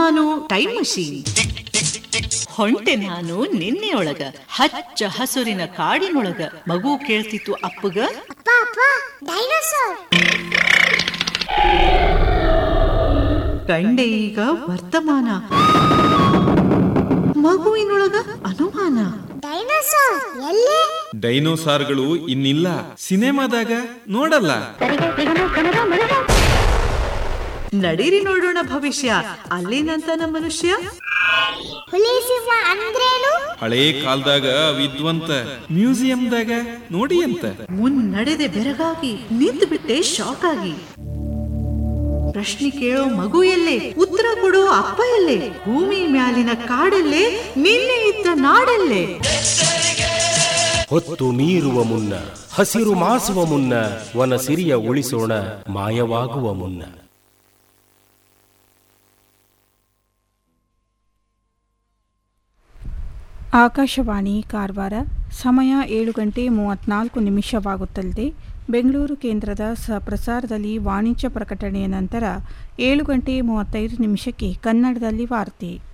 ನಾನು time machine ಹೊಂಟೆ ನಾನು ನಿನ್ನೆಯೊಳಗ ಹಚ್ಚ ಹಸುರಿನ ಕಾಡಿನೊಳಗ ಮಗು ಕೇಳ್ತಿತ್ತು ಅಪ್ಪಗ ಅಪ್ಪ ಅಪ್ಪ ಡೈನೋಸಾರ್ ಕಂಡೆ ಈಗ ವರ್ತಮಾನ ಮಗುವಿನೊಳಗ ಅನುಮಾನ ಡೈನೋಸಾರ್ ಎಲ್ಲಿ ಡೈನೋಸಾರ್ಗಳು ಇನ್ನಿಲ್ಲ ಸಿನಿಮಾದಾಗ ನೋಡಲ್ಲ ನಡೀರಿ ನೋಡೋಣ ಭವಿಷ್ಯ ಅಲ್ಲಿನಂತ ನಮ್ಮ ಮನುಷ್ಯ ಹುಲಿ ಸಿಂಹ ಅಂದ್ರೇನು ಹಳೇ ಕಾಲದಾಗ ವಿದ್ವಂತ ಮ್ಯೂಸಿಯಂದಾಗ ನೋಡಿ ಅಂತ ಮುನ್ನಡೆದೆ ಬೆರಗಾಗಿ ನಿಂತು ಬಿಟ್ಟೆ ಶಾಕ್ ಆಗಿ ಪ್ರಶ್ನೆ ಕೇಳೋ ಮಗು ಎಲ್ಲೇ ಉತ್ತರ ಕೊಡೋ ಅಪ್ಪ ಎಲ್ಲೇ ಭೂಮಿ ಮ್ಯಾಲಿನ ಕಾಡಲ್ಲೇ ನಿನ್ನೆ ಇದ್ದ ನಾಡಲ್ಲೇ ಹೊತ್ತು ಮೀರುವ ಮುನ್ನ ಹಸಿರು ಮಾಸುವ ಮುನ್ನ ವನ ಸಿರಿಯ ಉಳಿಸೋಣ ಮಾಯವಾಗುವ ಮುನ್ನ ಆಕಾಶವಾಣಿ ಕಾರವಾರ ಸಮಯ ಏಳು ಗಂಟೆ ಮೂವತ್ನಾಲ್ಕು ನಿಮಿಷವಾಗುತ್ತಲಿದೆ ಬೆಂಗಳೂರು ಕೇಂದ್ರದ ಸ ಪ್ರಸಾರದಲ್ಲಿ ವಾಣಿಜ್ಯ ಪ್ರಕಟಣೆಯ ನಂತರ ಏಳು ಗಂಟೆ ಮೂವತ್ತೈದು ನಿಮಿಷಕ್ಕೆ ಕನ್ನಡದಲ್ಲಿ ವಾರ್ತೆ